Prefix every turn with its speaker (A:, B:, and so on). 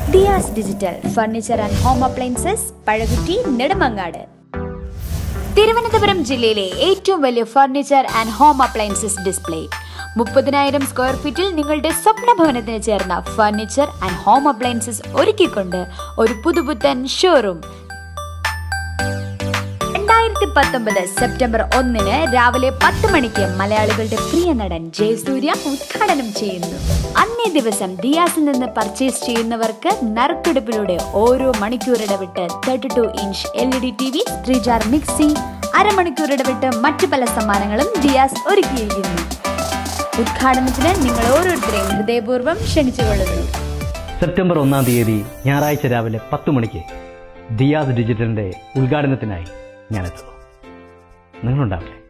A: Diaz digital furniture and home appliances Pazhakutty Nedumangad Thiruvananthapuram ജില്ലയിലെ ഏറ്റവും വലിയ furniture and home appliances display മുപ്പതിനായിരം സ്ക്വയർ ഫീറ്റിൽ നിങ്ങളുടെ സ്വപ്ന ഭവനത്തിന് ചേർന്ന ഫർണിച്ചർ ആൻഡ് ഹോം അപ്ലയൻസസ് ഒരുക്കിക്കൊണ്ട് ഒരു പുതുപുത്തൻ ഷോറൂം രണ്ടായിരത്തി പത്തൊമ്പത് സെപ്റ്റംബർ ഒന്നിന് രാവിലെ പത്ത് മണിക്ക് മലയാളികളുടെ പ്രിയ നടൻ ജയസൂര്യ ഉദ്ഘാടനം ചെയ്യുന്നു അന്നേ ദിവസം ദിയാസിൽ നിന്ന് പർച്ചേസ് ചെയ്യുന്നവർക്ക് നറുക്കെടുപ്പിലൂടെ ഓരോ മണിക്കൂർ ഇടവിട്ട് thirty two inch L E D T V three jar mixie അരമണിക്കൂർ ഇടവിട്ട് മറ്റു പല സമ്മാനങ്ങളും ദിയാസ് ഒരുക്കിയിരിക്കുന്നു ഉദ്ഘാടനത്തിന് നിങ്ങൾ ഓരോരുത്തരെയും ഹൃദയപൂർവ്വം ക്ഷണിച്ചുകൊള്ളുന്നു
B: സെപ്റ്റംബർ ഒന്നാം തീയതി ഞായറാഴ്ച രാവിലെ പത്ത് മണിക്ക് ദിയാസ് ഡിജിറ്റലിന്റെ ഉദ്ഘാടനത്തിനായി ഞാനെത്തുന്നു നിങ്ങളുണ്ടാവില്ലേ